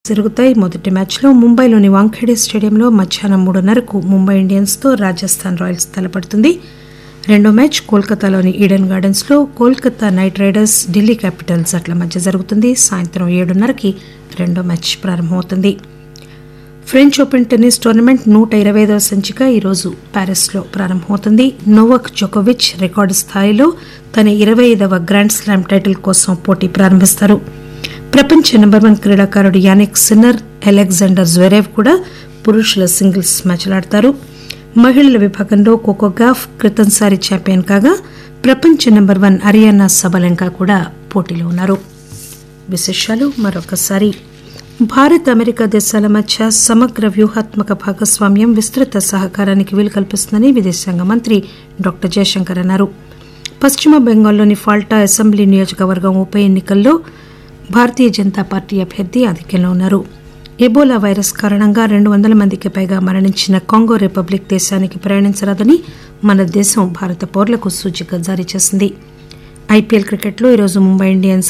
జరుగుతాయి మొదటి మ్యాచ్లో ముంబైలోని వాంఖేడే స్టేడియంలో మధ్యాహ్నం మూడున్నరకు ముంబై ఇండియన్స్తో రాజస్థాన్ రాయల్స్ తలపడుతుంది రెండో మ్యాచ్ కోల్కతాలోని ఈడెన్ గార్డెన్స్లో Kolkata Knight Riders Delhi Capitals జట్ల మధ్య జరుగుతుంది సాయంత్రం ఏడున్నరకి రెండో మ్యాచ్ ప్రారంభమవుతుంది ఫ్రెంచ్ ఓపెన్ టెన్నిస్ టోర్నమెంట్ నూట ఇరవై ఐదవ సంచిక ఈరోజు ప్యారిస్లో ప్రారంభమవుతుంది నోవక్ జోకోవిచ్ రికార్డు స్థాయిలో తన ఇరవై ఐదవ గ్రాండ్ స్లామ్ టైటిల్ కోసం పోటీ ప్రారంభిస్తారు ప్రపంచ నెంబర్ వన్ క్రీడాకారుడు యానిక్ సిన్నర్ అలెగ్జాండర్ జ్వెరేవ్ కూడా పురుషుల సింగిల్స్ మ్యాచ్లాడతారు మహిళల విభాగంలో కోకోగాఫ్ క్రితంసారి ఛాంపియన్ కాగా ప్రపంచ నెంబర్ వన్ అరియానా సబలంకా కూడా పోటీలో ఉన్నారు విశేషాలు మరొకసారి భారత్ అమెరికా దేశాల మధ్య సమగ్ర వ్యూహాత్మక భాగస్వామ్యం విస్తృత సహకారానికి వీలు కల్పిస్తుందని విదేశాంగ మంత్రి డాక్టర్ జయశంకర్ అన్నారు పశ్చిమ బెంగాల్లోని ఫాల్టా అసెంబ్లీ నియోజకవర్గం ఉప ఎన్నికల్లో భారతీయ జనతా పార్టీ అభ్యర్థి ఆధిక్యంలో ఉన్నారు ఎబోలా వైరస్ కారణంగా రెండు వందల మందికి పైగా మరణించిన కాంగో రిపబ్లిక్ దేశానికి ప్రయాణించరాదని మన దేశం భారత పౌరులకు సూచిక జారీ చేసింది ఐపీఎల్ క్రికెట్లో ఈరోజు ముంబై ఇండియన్స్